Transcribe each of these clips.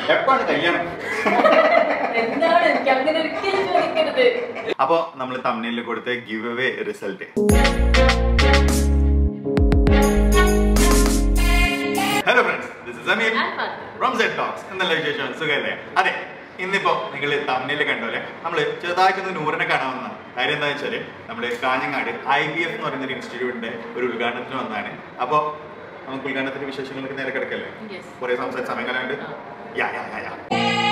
എപ്പോഴാണ് കല്യാണം എന്താണ് എനിക്ക് അങ്ങനെ ഒരിക്കലും ചോദിക്കരുത് അപ്പോ നമ്മൾ തമിഴിൽ കൊടുത്ത give away result hello friends this is Ameer ഞാൻ ഫാത്തിമ. ഫ്രം സെറ്റ് ടോക്സ് എന്നല്ല വിശേഷം സുഖമല്ലേ അതെ ഇന്നിപ്പോ നിങ്ങൾ തമിഴിൽ കണ്ടോലെ നമ്മൾ ചെറുതായിട്ടൊന്ന് നൂറിനെ കാണാവുന്ന കാര്യം എന്താ വെച്ചാല് നമ്മുടെ കാഞ്ഞങ്ങാട് ഐ ബി എഫ് എന്ന് പറയുന്ന ഒരു ഇൻസ്റ്റിറ്റ്യൂട്ടിന്റെ ഒരു ഉദ്ഘാടനത്തിന് വന്നതാണ് അപ്പോ നമുക്ക് ഉദ്ഘാടനത്തിന്റെ വിശേഷങ്ങൾക്ക് നേരെ കിടക്കല്ലേ Yes. കുറെ സംസാരിച്ച സമയം കളയാണ്ട് യാ യാ യാ യാ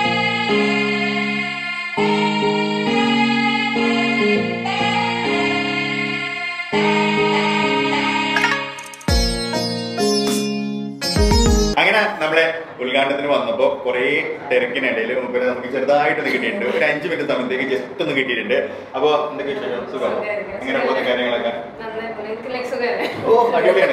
അങ്ങനെ നമ്മളെ ഉദ്ഘാടനത്തിന് വന്നപ്പോ കുറെ തിരക്കിനിടയിൽ മുമ്പ് നമുക്ക് ചെറുതായിട്ടൊന്ന് കിട്ടിയിട്ടുണ്ട് ഒരു അഞ്ച് മിനിറ്റ് സമയത്തേക്ക് ജസ്റ്റ് ഒന്ന് കിട്ടിയിട്ടുണ്ട് അപ്പൊ എന്തൊക്കെ വിശേഷം സുഖം എങ്ങനെ പോകുന്ന കാര്യങ്ങളൊക്കെ ഓ അടിപൊളിയാണ്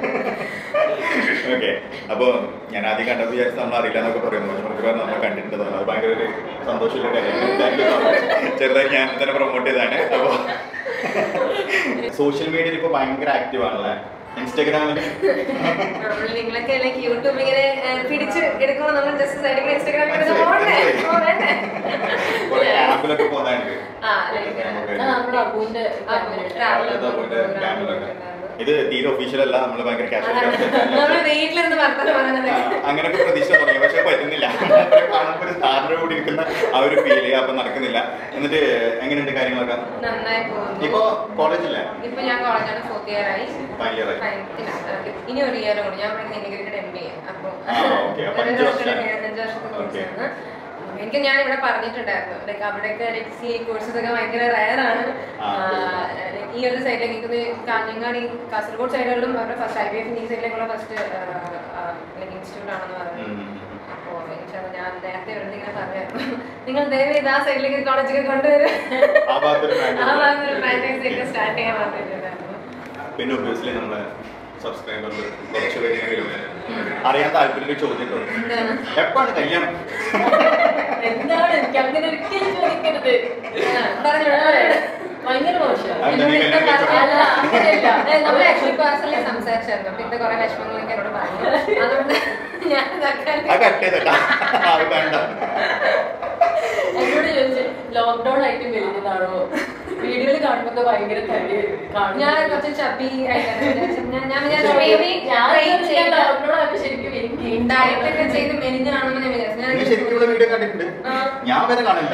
ഓക്കെ അപ്പൊ ഞാൻ ആദ്യം കണ്ടപ്പോൾ വിചാരിച്ചു നമ്മൾ അറിയില്ല എന്നൊക്കെ പറയുന്നു പക്ഷെ നമുക്ക് പറഞ്ഞാൽ നമ്മൾ കണ്ടിട്ടുണ്ടതാണ് അത് ഭയങ്കര ഒരു സന്തോഷമുള്ള കാര്യമാണ് Thank you so much. ചെറുതായി ഞാൻ തന്നെ പ്രൊമോട്ട് ചെയ്താണ് അപ്പൊ സോഷ്യൽ മീഡിയയിൽ ഇപ്പൊ ഭയങ്കര ആക്റ്റീവ് ആണല്ലേ ഇൻസ്റ്റാഗ്രാമിൽ നിങ്ങളൊക്കെ ലൈക്ക് യൂട്യൂബ് ഇങ്ങനെ ഏഹ്, പിടിച്ച് എടുക്കുമ്പോൾ നമ്മൾ ജസ്റ്റ് സൈഡിൽ ഇൻസ്റ്റാഗ്രാമിൽ മനസ്സിലായി, പോകണ്ടേ മനസ്സിലായി. ഓ, വേണ്ടേ കുറെ ആപ്പിലൊക്കെ പോകുന്നുണ്ട് ആ ലൈക്ക് ആ, നമ്മുടെ അബുവിന്റെ ക്യാമറ ഉണ്ട്. travel അതാ പോയിട്ട് ക്യാമറയൊക്കെ. ഉണ്ടായിരുന്നു. ഇത് തീരെ ഒഫീഷ്യൽ അല്ല നമ്മൾ ഭയങ്കര അതാണ്. കാഷ്വൽ നമ്മള് വീട്ടിലിരുന്ന് വർത്തമാനം പറയുന്നത് അങ്ങനെയൊക്കെ പ്രതീക്ഷ തുടങ്ങി പക്ഷെ പറ്റുന്നില്ല മൂപ്പരെ കാണുമ്പോൾ ഒരു സ്റ്റാറിന്റെ കൂടി ഇരിക്കുന്ന ആ ഒരു ഫീല് അപ്പൊ നടക്കുന്നില്ല എന്നിട്ട് എങ്ങനെയുണ്ട് കാര്യങ്ങളൊക്കെ നന്നായി പോകുന്നു ഇപ്പൊ കോളേജില്ലേ ഇപ്പൊ ഞാൻ കോളേജാണ് ഫോർത്ത് ഇയർ ആയി Five year ആയി. Fine. ഇല്ല, ഏഹ്, ഇനി ഒരു ഇയർ കൂടി ഞാൻ പഠിക്കുന്ന ഇന്റഗ്രേറ്റഡ് എം ബി എ അപ്പൊ ആ, okay. അപ്പൊ അഞ്ച് വർഷം. അഞ്ച് വർഷത്തെ Okay. കോഴ്സാണ് എനിക്ക് ഞാൻ ഇവിടെ പറഞ്ഞിട്ടുണ്ടായിരുന്നു ലൈക്ക് അവിടെയൊക്കെ ലൈക്ക് സി കോഴ്സസ് ഒക്കെ ഭയങ്കര റയറാണ് ആ, ഈ ഒരു സൈഡിലേക്ക് എനിക്കൊന്ന് കാഞ്ഞങ്ങാട് ഈ കാസർഗോഡ് സൈഡുകളിലും അവരുടെ ഫസ്റ്റ് ഐ ബി എഫ് ഈ സൈഡിലേക്കുള്ള ഫസ്റ്റ് ലൈക്ക് ഇൻസ്റ്റിറ്റ്യൂട്ട് ആണെന്ന് പറഞ്ഞു ഉം. അപ്പോ ഇൻഷാല്ലാ ഞാൻ നേരത്തെ ഇവിടെ ഇങ്ങനെ പറഞ്ഞായിരുന്നു നിങ്ങൾ ദയവ് ചെയ്ത് ആ സൈഡിലേക്ക് കോളേജൊക്കെ കൊണ്ടുവരും ആ ഭാഗത്തൊരു ആ franchise. ഭാഗത്തൊരു ഫ്രാഞ്ചൈസി ഒക്കെ സ്റ്റാർട്ട് ചെയ്യാൻ പറഞ്ഞിട്ടുണ്ടായിരുന്നു പിന്നെ ഒബ്വിയസ്ലി നമ്മളെ സബ്സ്ക്രൈബറിൽ കുറച്ച് പേരെങ്കിലും അറിയാൻ താല്പര്യം ചോദ്യം എന്താണ് എപ്പോഴാണ് കല്യാണം എന്താണ് എനിക്ക് അങ്ങനെ ഒരിക്കലും ചോദിക്കരുത് പറഞ്ഞോളൂ ഭയങ്കര മോശമാണ് അതെന്താ നീ എന്നോട് ഇത്ത കല്യാണം പറഞ്ഞ- അല്ല അങ്ങനെയല്ല നമ്മൾ ആക്ച്വലി പേഴ്സണലി സംസാരിച്ചായിരുന്നു അപ്പൊ ഇത്ത കുറെ വിഷമങ്ങളൊക്കെ എന്നോട് പറഞ്ഞു അതുകൊണ്ട് ഞാൻ ഇതൊക്കെ ആ കട്ട് ചെയ്തട്ടാ അത് വേണ്ട എന്നോട് ചോദിച്ചു ലോക്ക്ഡൌൺ ആയിട്ട് മെലിഞ്ഞതാണോ വീഡിയോയിൽ കാണുമ്പോ ഭയങ്കര തടി കാണും ഞാൻ കുറച്ച് ചബി ഞാൻ ഞാൻ വിചാരിച്ചു maybe try ചെയ്ത് ലോക്ക്ഡൌൺ ആയപ്പോ ശരിക്കും എനിക്ക് ഡയറ്റ് ഒക്കെ ചെയ്ത് മെലിഞ്ഞ് കാണുമെന്ന് ഞാൻ വിചാരിച്ചു ഞാൻ നീ ശരിക്കും ഇവിടെ വീഡിയോ കണ്ടിട്ടുണ്ട് ആ. ഞാൻ വരെ കാണില്ല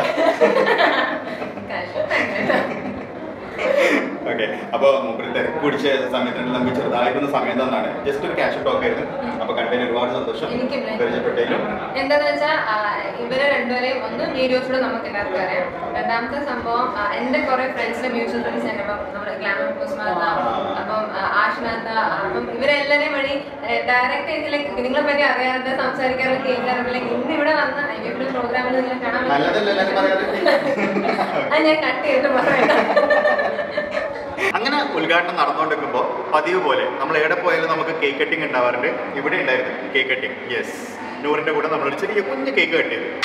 കഷ്ടം. ഓക്കെ അപ്പൊ മൂപ്പര് തിരക്ക് പിടിച്ച സമയത്തിന് നമുക്ക് ചെറുതായിട്ടൊന്ന് സമയം തന്നാണ് ജസ്റ്റ് ഒരു ക്യാഷ് ടോക്ക് ആയിരുന്നു അപ്പൊ കണ്ടതിന് ഒരുപാട് സന്തോഷം എനിക്കും like- പരിചയപ്പെട്ടതിലും എന്താന്ന് വെച്ചാൽ ഇവരെ രണ്ടുപേരെയും ഒന്ന് വീഡിയോസിലൂടെ നമുക്ക് എല്ലാവർക്കും അറിയാം രണ്ടാമത്തെ സംഭവം ആ, എന്റെ കുറെ ഫ്രണ്ട്സിന്റെ മ്യൂച്വൽ ഫ്രണ്ട്സ് ഉണ്ട് അപ്പം നമ്മുടെ ഗ്ലാമർ കുസ്മാത്ത അപ്പം ആഷ്മാത്ത അപ്പം ഇവരെല്ലാരെയും വഴി ഡയറക്റ്റ് ഇതിലേക്ക് നിങ്ങളെ പറ്റി അറിയാതെ സംസാരിക്കാറും കേൾക്കാറും ലൈക്ക് ഇന്ന് ഇവിടെ വന്ന ഐ എഫ് പ്രോഗ്രാമിൽ നിങ്ങളെ കാണാൻ പറ്റും. നല്ലതല്ലേ എല്ലാവരും പറയാറ് അത് ഞാൻ കട്ട് ചെയ്തിട്ട് പറയാം അങ്ങനെ ഉദ്ഘാടനം നടന്നുകൊണ്ടിരിക്കുമ്പോൾ പതിവ് പോലെ നമ്മൾ എവിടെ പോയാലും നമുക്ക് കേക്ക് കട്ടിങ് ഉണ്ടാവാറുണ്ട് ഇവിടെ ഉണ്ടായിരുന്നു കേക്ക് കട്ടിങ് യെസ് നൂറിന്റെ കൂടെ നമ്മളൊരു ചെറിയ കുഞ്ഞ് കേക്ക് കട്ട് ചെയ്തു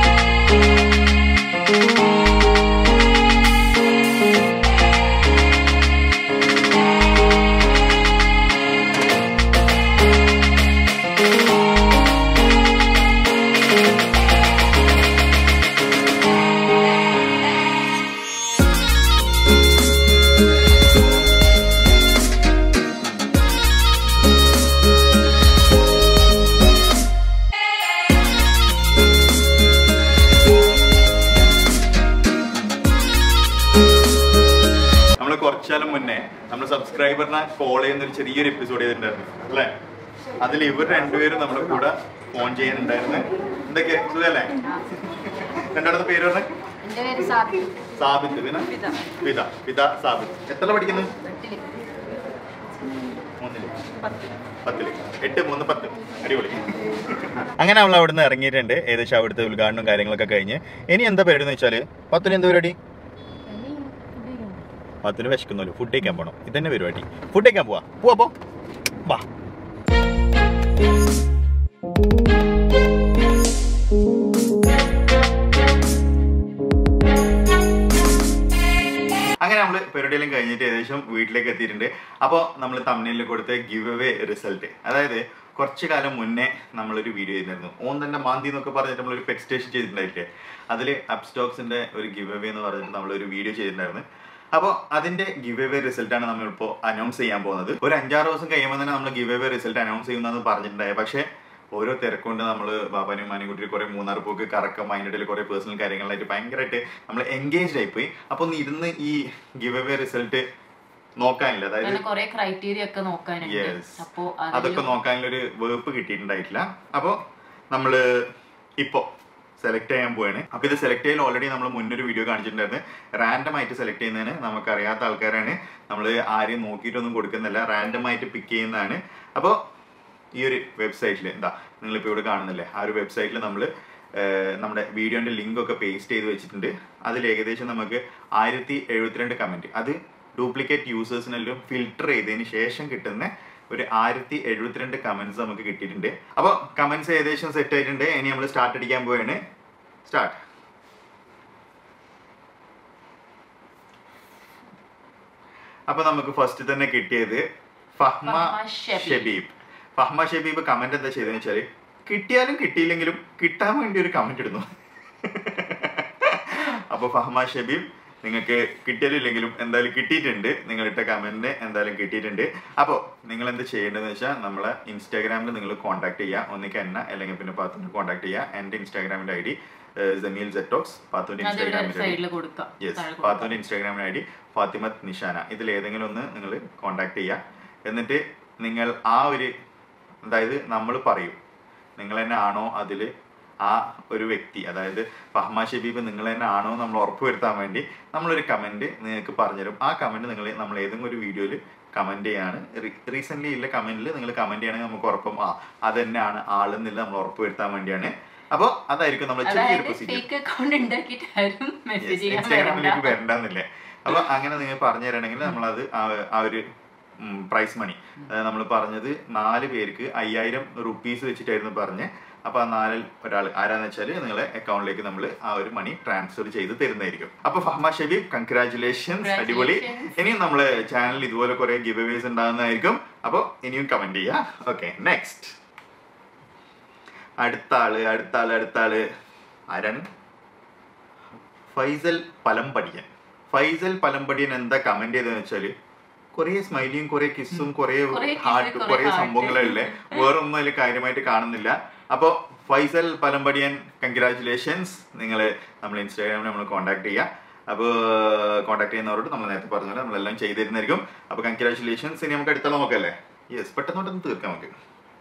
നമ്മൾ കുറച്ചാലും മുന്നേ നമ്മൾ സബ്സ്ക്രൈബറിനെ കോൾ ചെയ്യുന്ന ഒരു ചെറിയൊരു എപ്പിസോഡ് ചെയ്തിട്ടുണ്ടായിരുന്നു അല്ലേ അതിൽ ഇവർ രണ്ടുപേരും നമ്മുടെ കൂടെ ഫോൺ ചെയ്യാനുണ്ടായിരുന്നു എന്തൊക്കെ സുഖല്ലേ രണ്ടാമത്തെ പേര് പറഞ്ഞ എന്റെ പേര് സാബി സാബിത്ത് പിന്നെ പിത പിത സാബിത്ത് എത്ര പഠിക്കുന്നു മൂന്നില് പത്തില് എട്ട് മൂന്ന് പത്ത് അടിപൊളി അങ്ങനെ അവൾ അവിടെ നിന്ന് ഇറങ്ങിയിട്ടുണ്ട് ഏകദേശം അവിടുത്തെ ഉദ്ഘാടനവും കാര്യങ്ങളൊക്കെ കഴിഞ്ഞ് ഇനി എന്താ പരിപാടി എന്ന് വെച്ചാല് പത്തിന് എന്ത് പരിപാടി പത്തിന് വിശക്കുന്നല്ലോ ഫുഡ് കഴിക്കാൻ പോകണം ഇതന്നെ പരിപാടി ഫുഡ് കഴിക്കാൻ പോവാ പോവാ പോ വാ അങ്ങനെ നമ്മൾ പരിപാടിയെല്ലാം കഴിഞ്ഞിട്ട് ഏകദേശം വീട്ടിലേക്ക് എത്തിയിട്ടുണ്ട് അപ്പോൾ നമ്മൾ തമിഴിൽ കൊടുത്ത ഗിവ് അവേ റിസൾട്ട് അതായത് കുറച്ച് കാലം മുന്നേ നമ്മളൊരു വീഡിയോ ചെയ്തിരുന്നു ഓൻ തന്നെ മാന്തി എന്നൊക്കെ പറഞ്ഞിട്ട് നമ്മളൊരു പെറ്റ് സ്റ്റേഷൻ ചെയ്തിട്ടുണ്ടായില്ലേ അതിൽ അപ്സ്റ്റോക്സിന്റെ ഒരു ഗിവ് അവേ എന്ന് പറഞ്ഞിട്ട് നമ്മളൊരു വീഡിയോ ചെയ്തിട്ടുണ്ടായിരുന്നു അപ്പോൾ അതിന്റെ ഗിവ് അവേ റിസൾട്ട് ആണ് നമ്മളിപ്പോൾ അനൗൺസ് ചെയ്യാൻ പോകുന്നത് ഒരു അഞ്ചാറ് ദിവസം കഴിയുമ്പോൾ തന്നെ നമ്മൾ ഗിവ് അവേ റിസൾട്ട് അനൗൺസ് ചെയ്യുന്നതെന്ന് പറഞ്ഞിട്ടുണ്ടായി പക്ഷേ ഓരോ തിരക്കൊണ്ട് നമ്മൾ ബാബാനും മാനിക്കുട്ടി കുറെ മൂന്നാർ പോക്ക് കറക്കം അതിൻ്റെ ഇടയിൽ കുറെ പേഴ്സണൽ കാര്യങ്ങളായിട്ട് ഭയങ്കരമായിട്ട് നമ്മൾ എൻഗേജ്ഡ് ആയിപ്പോയി അപ്പോൾ ഒന്ന് ഇരുന്ന് ഈ ഗിവ് അവേ റിസൾട്ട് നോക്കാനില്ല അതായത് അങ്ങനെ കുറെ ക്രൈറ്റീരിയ ഒക്കെ നോക്കാനുണ്ട് Yes. അപ്പോ അതൊക്കെ നോക്കാനുള്ളൊരു വേപ്പ് കിട്ടിയിട്ടുണ്ടായിട്ടില്ല അപ്പോൾ നമ്മൾ ഇപ്പോൾ സെലക്ട് ചെയ്യാൻ പോവാണ് അപ്പോൾ ഇത് സെലക്ട് ചെയ്യാൻ ഓൾറെഡി നമ്മൾ മുന്നൊരു വീഡിയോ കാണിച്ചിട്ടുണ്ടായിരുന്നു റാൻഡം ആയിട്ട് സെലക്ട് ചെയ്യുന്നതിന് നമുക്കറിയാത്ത ആൾക്കാരാണ് നമ്മൾ ആരെയും നോക്കിയിട്ടൊന്നും കൊടുക്കുന്നില്ല റാൻഡം ആയിട്ട് പിക്ക് ചെയ്യുന്നതാണ് അപ്പോൾ ഈ ഒരു വെബ്സൈറ്റിൽ എന്താ നിങ്ങളിപ്പോൾ ഇവിടെ കാണുന്നില്ലേ ആ ഒരു വെബ്സൈറ്റിൽ നമ്മൾ നമ്മുടെ വീഡിയോന്റെ ലിങ്ക് ഒക്കെ പേസ്റ്റ് ചെയ്ത് വെച്ചിട്ടുണ്ട് അതിൽ ഏകദേശം നമുക്ക് ആയിരത്തി എഴുപത്തിരണ്ട് കമന്റ് അത് ഡ്യൂപ്ലിക്കേറ്റ് യൂസേഴ്സിനെല്ലാം ഫിൽട്ടർ ചെയ്തതിന് ശേഷം കിട്ടുന്ന ഒരു ആയിരത്തി എഴുപത്തിരണ്ട് കമന്റ്സ് നമുക്ക് കിട്ടിയിട്ടുണ്ട് അപ്പോൾ കമന്റ്സ് ഏകദേശം സെറ്റ് ആയിട്ടുണ്ട് ഇനി നമ്മൾ സ്റ്റാർട്ട് അടിക്കാൻ പോവാണ് സ്റ്റാർട്ട് അപ്പൊ നമുക്ക് ഫസ്റ്റ് തന്നെ കിട്ടിയത് ഫഹ്മ ഫഹ്മ ഷബീബ്. ഷബീബ് ഫഹ്മ ഷബീബ് കമന്റ് എന്താ ചെയ്തതെന്ന് വെച്ചാല് കിട്ടിയാലും കിട്ടിയില്ലെങ്കിലും കിട്ടാൻ വേണ്ടി ഒരു കമന്റ് ഇടുന്നു അപ്പൊ ഫഹ്മ ഷബീബ് നിങ്ങൾക്ക് കിട്ടിയാലും ഇല്ലെങ്കിലും എന്തായാലും കിട്ടിയിട്ടുണ്ട് നിങ്ങൾ ഇട്ട കമന്റിന് എന്തായാലും കിട്ടിയിട്ടുണ്ട് അപ്പോൾ നിങ്ങൾ എന്ത് ചെയ്യേണ്ടതെന്ന് വെച്ചാൽ നമ്മളെ ഇൻസ്റ്റാഗ്രാമിൽ നിങ്ങൾ കോൺടാക്ട് ചെയ്യുക ഒന്നിക്ക് എന്നെ അല്ലെങ്കിൽ പിന്നെ പാത്തുവിനെ കോൺടാക്ട് ചെയ്യുക എൻ്റെ ഇൻസ്റ്റാഗ്രാമിൻ്റെ ഐ ഡി ജമീൽ സെറ്റോക്സ് പാത്തുവിൻ്റെ അതിവിടെ ഇൻസ്റ്റാഗ്രാമിൻ്റെ ഐ സൈഡിൽ കൊടുക്കാം യെസ് താഴെ കൊടുക്കാം. ഫാത്തുവിന്റെ ഇൻസ്റ്റാഗ്രാമിന് ഐ ഡി ഫാത്തിമത്ത് നിഷാന ഇതിൽ ഏതെങ്കിലും ഒന്ന് നിങ്ങൾ കോണ്ടാക്ട് ചെയ്യുക എന്നിട്ട് നിങ്ങൾ ആ ഒരു അതായത് നമ്മൾ പറയും നിങ്ങൾ തന്നെ ആണോ അതിൽ ആ ഒരു വ്യക്തി അതായത് ഫഹ്മ ഷബീബ് നിങ്ങൾ തന്നെ ആണോ നമ്മൾ ഉറപ്പുവരുത്താൻ വേണ്ടി നമ്മളൊരു കമന്റ് നിങ്ങൾക്ക് പറഞ്ഞുതരും ആ കമന്റ് നിങ്ങൾ നമ്മൾ ഏതെങ്കിലും ഒരു വീഡിയോയിൽ കമന്റ് ചെയ്യാണ് റീസെന്റ് ഉള്ള കമന്റിൽ നിങ്ങൾ കമന്റ് ചെയ്യണമെങ്കിൽ നമുക്ക് ഉറപ്പും ആ അത് തന്നെയാണ് ആളെന്നില്ല നമ്മൾ ഉറപ്പുവരുത്താൻ വേണ്ടിയാണ് അപ്പോൾ അതായിരിക്കും നമ്മൾ ചെറിയൊരു അതായത് പ്രൊസീജിയർ ഫേക്ക് അക്കൗണ്ട് ഉണ്ടാക്കിയിട്ട് ആരും മെസ്സേജ് ചെയ്യാൻ ഇൻസ്റ്റാഗ്രാമിലേക്ക് വരണ്ട വരണ്ടെന്നില്ലേ അപ്പൊ അങ്ങനെ നിങ്ങൾ പറഞ്ഞു തരണമെങ്കിൽ നമ്മളത് ആ- ആ ഒരു പ്രൈസ് മണി അതായത് നമ്മൾ പറഞ്ഞത് നാല് പേർക്ക് അയ്യായിരം റുപ്പീസ് വെച്ചിട്ടായിരുന്നു പറഞ്ഞ് അപ്പൊ ആ നാലിൽ ഒരാൾ ആരാന്ന് വെച്ചാൽ നിങ്ങളെ അക്കൗണ്ടിലേക്ക് നമ്മൾ ആ ഒരു മണി ട്രാൻസ്ഫർ ചെയ്ത് തരുന്നതായിരിക്കും അപ്പൊ ഫഹ്മ ഷബീബ് കൺഗ്രാറ്റുലേഷൻസ് അടിപൊളി Congratulations. ഇനിയും നമ്മളെ ചാനലിൽ ഇതുപോലെ കുറെ ഗിവ് അവേസ് ഉണ്ടാകുന്നതായിരിക്കും അപ്പോൾ ഇനിയും കമന്റ് ചെയ്യാം ഓക്കെ നെക്സ്റ്റ് അടുത്ത ആള് അടുത്ത ആള് അടുത്ത ആള് ആരാണ് ഫൈസൽ പലമ്പടിയൻ ഫൈസൽ പലമ്പടിയൻ എന്താ കമന്റ് ചെയ്തതെന്ന് വെച്ചാല് കുറെ സ്മൈലിയും കുറെ കിസ്സും കുറെ കുറേ kiss, ഹാർട്ട് കുറേ കുറെ heart. സംഭവങ്ങളല്ലേ വേറൊന്നും അതിൽ കാര്യമായിട്ട് കാണുന്നില്ല അപ്പോ ഫൈസൽ പലമ്പടിയൻ കൺഗ്രാറ്റുലേഷൻസ് നിങ്ങൾ നമ്മൾ ഇൻസ്റ്റാഗ്രാമിൽ നമ്മൾ കോൺടാക്ട് ചെയ്യുക അപ്പോൾ കോൺടാക്ട് ചെയ്യുന്നവരോട് നമ്മൾ നേരത്തെ പറഞ്ഞ പോലെ നമ്മളെല്ലാം ചെയ്തു തരുന്നതായിരിക്കും അപ്പോൾ കൺഗ്രാറ്റുലേഷൻസ് ഇനി നമുക്ക് അടുത്ത നോക്കല്ലേ യെസ് പെട്ടെന്നോട്ടൊന്ന് തീർക്കാം നമുക്ക്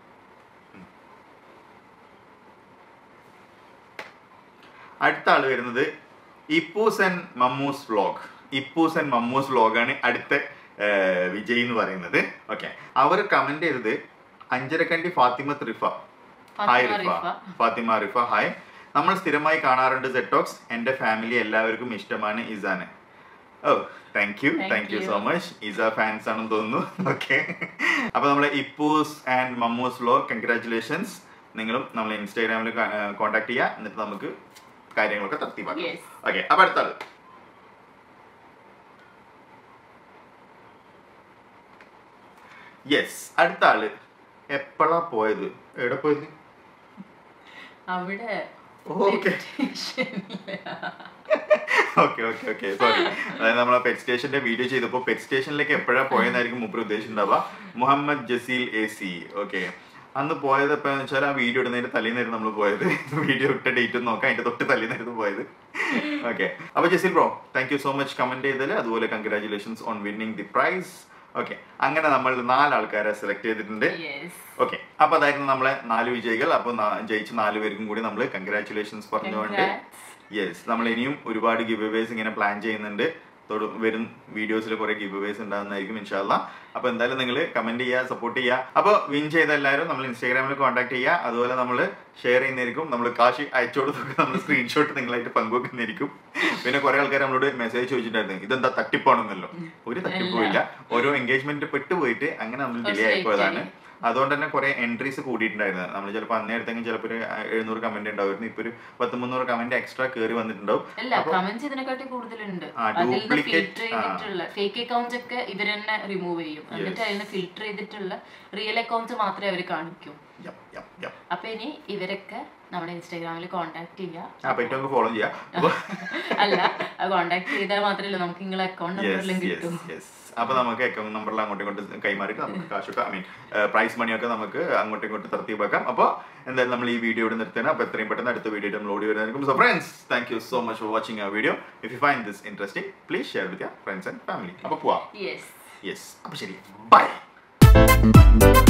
അടുത്ത ആള് വരുന്നത് Ippoos and Mammoos vlog Ippoos and Mammoos വ്ലോഗാണ് അടുത്ത ആ, വിജയ് എന്ന് പറയുന്നത് ഓക്കെ അവർ കമന്റ് ചെയ്തത് അഞ്ചരക്കണ്ടി ഫാത്തിമത്ത് റിഫ ഹായ് ഫാത്തിമ റിഫ റിഫ. ഫാത്തിമ റിഫ ഹായ് നമ്മൾ സ്ഥിരമായി കാണാറുണ്ട് സെറ്റോക്സ് എൻ്റെ ഫാമിലി എല്ലാവർക്കും ഇഷ്ടമാണ് ഇസാന് oh thank you Thank thank you you. So much Isa fans ആണെന്ന് തോന്നുന്നു ഓക്കെ അപ്പൊ നമ്മളെ Ippoos and Mammoos vlog congratulations നിങ്ങളും നമ്മളെ ഇൻസ്റ്റാഗ്രാമിൽ കോൺടാക്ട് ചെയ്യുക എന്നിട്ട് നമുക്ക് കാര്യങ്ങളൊക്കെ തർത്തിപ്പാക്കാം Yes. ഓക്കെ അപ്പൊ അടുത്ത ആള് യെസ് അടുത്ത ആള് എപ്പോഴാ പോയത് എവിടെ പോയത് അവിടെ okay okay okay okay sorry അതായത് നമ്മൾ പെറ്റ് സ്റ്റേഷന്റെ വീഡിയോ ചെയ്തപ്പോൾ പെറ്റ് സ്റ്റേഷനിലേക്ക് എപ്പോഴാ പോയെന്നായിരിക്കും മുമ്പ് ഉദ്ദേശിച്ചിട്ടുണ്ടാവുക Muhammad Jaseel A C okay അന്ന് പോയത് എപ്പോഴാന്ന് വെച്ചാൽ ആ വീഡിയോ ഇടുന്നതിന്റെ തലേന്നായിരുന്നു നമ്മൾ പോയത് വീഡിയോ ഇട്ട ഡേറ്റ് നോക്കാം അതിന്റെ തൊട്ട് തലേന്നായിരുന്നു പോയത് ഓക്കെ അപ്പൊ Jaseel bro thank you so much comment ചെയ്തതിൽ അതുപോലെ congratulations on winning the prize okay അങ്ങനെ നമ്മൾ നാല് ആൾക്കാരെ സെലക്ട് ചെയ്തിട്ടുണ്ട് യെസ് ഓക്കെ അപ്പൊ അതായിരുന്നു നമ്മളെ നാല് വിജയികൾ അപ്പൊ നാ- ജയിച്ച നാല് പേർക്കും കൂടി നമ്മൾ കൺഗ്രാറ്റുലേഷൻസ് പറഞ്ഞുകൊണ്ട് യെസ് നമ്മൾ ഇനിയും ഒരുപാട് ഗിവ് അവേസ് ഇങ്ങനെ പ്ലാൻ ചെയ്യുന്നുണ്ട് തൊടു- വരും വീഡിയോസിൽ കുറെ ഗിവ് അവേസ് ഉണ്ടാകുന്നതായിരിക്കും ഇൻഷാല്ല അപ്പൊ എന്തായാലും നിങ്ങൾ കമന്റ് ചെയ്യുക സപ്പോർട്ട് ചെയ്യുക അപ്പോൾ വിൻ ചെയ്ത എല്ലാവരും നമ്മൾ ഇൻസ്റ്റാഗ്രാമിൽ കോൺടാക്ട് ചെയ്യുക അതുപോലെ നമ്മൾ ഷെയർ ചെയ്യുന്നതായിരിക്കും നമ്മൾ കാശ് അയച്ചു കൊടുത്തൊക്കെ നമ്മൾ സ്ക്രീൻഷോട്ട് നിങ്ങളായിട്ട് പങ്കുവെക്കുന്നതായിരിക്കും പിന്നെ കുറെ ആൾക്കാർ നമ്മളോട് മെസ്സേജ് ചോദിച്ചിട്ടുണ്ടായിരുന്നു ഇതെന്താ തട്ടിപ്പാണെന്നല്ലോ ഒരു തട്ടിപ്പും ഇല്ല ഓരോ എൻഗേജ്മെന്റ് പെട്ടുപോയിട്ട് അങ്ങനെ നമ്മൾ കുറച്ച് ഡിലേ late ആയിപ്പോയതാണ് ആയി. അതുകൊണ്ട് തന്നെ കുറെ എൻട്രീസ് കൂടിയിട്ടുണ്ടായിരുന്നു നമ്മൾ ചിലപ്പോൾ അന്നേ എടുത്തെങ്കിൽ ചിലപ്പോൾ ഒരു എഴുന്നൂറ് കമന്റ് ഉണ്ടായിരുന്നു ഇപ്പൊ ഒരു പത്ത് മുന്നൂറ് കമന്റ് എക്സ്ട്രാ കയറി വന്നിട്ടുണ്ടാവും അല്ല അപ്പൊ- കമന്റ്സ് ഇതിനെക്കാട്ടി കൂടുതലുണ്ട് ആ, അതിൽ നിന്ന് duplicate, ഫിൽറ്റർ ചെയ്തിട്ടുള്ള ഫേക്ക് അക്കൗണ്ട്സ് ഒക്കെ ഇവർ തന്നെ റിമൂവ് ചെയ്യും എന്നിട്ട് അതിൽ നിന്ന് ഫിൽറ്റർ ചെയ്തിട്ടുള്ള റിയൽ അക്കൗണ്ട്സ് മാത്രമേ അവർ കാണിക്കൂ Yup, yup, yup. അപ്പൊ ഇനി ഇവരൊക്കെ നമ്മുടെ ഇൻസ്റ്റാഗ്രാമിൽ കോണ്ടാക്ട് ചെയ്യാം ആ പറ്റുമെങ്കിൽ ഫോളോ ചെയ്യാം അപ്പൊ അല്ല കോണ്ടാക്ട് ചെയ്താൽ മാത്രമല്ല നമുക്ക് നിങ്ങളെ അക്കൗണ്ട് നമ്പറിലും കിട്ടും അപ്പൊ നമുക്ക് അക്കൗണ്ട് നമ്പറിൽ അങ്ങോട്ടും ഇങ്ങോട്ടും കൈമാറിയിട്ട് നമുക്ക് കാശൊക്കെ ഐ മീൻ പ്രൈസ് മണിയൊക്കെ നമുക്ക് അങ്ങോട്ടും ഇങ്ങോട്ടും തർത്തീവ് വെക്കാം അപ്പോൾ എന്തായാലും നമ്മൾ ഈ വീഡിയോ ഇവിടെ നിർത്തണം അപ്പോൾ എത്രയും പെട്ടെന്ന് അടുത്ത വീഡിയോ നമ്മൾ ഓടി വരുന്നതായിരിക്കും so friends thank you so much for watching ആ video if you find this interesting please share with your friends and family അപ്പോൾ പോവാം യെസ് യെസ് അപ്പോൾ ശരി ബൈ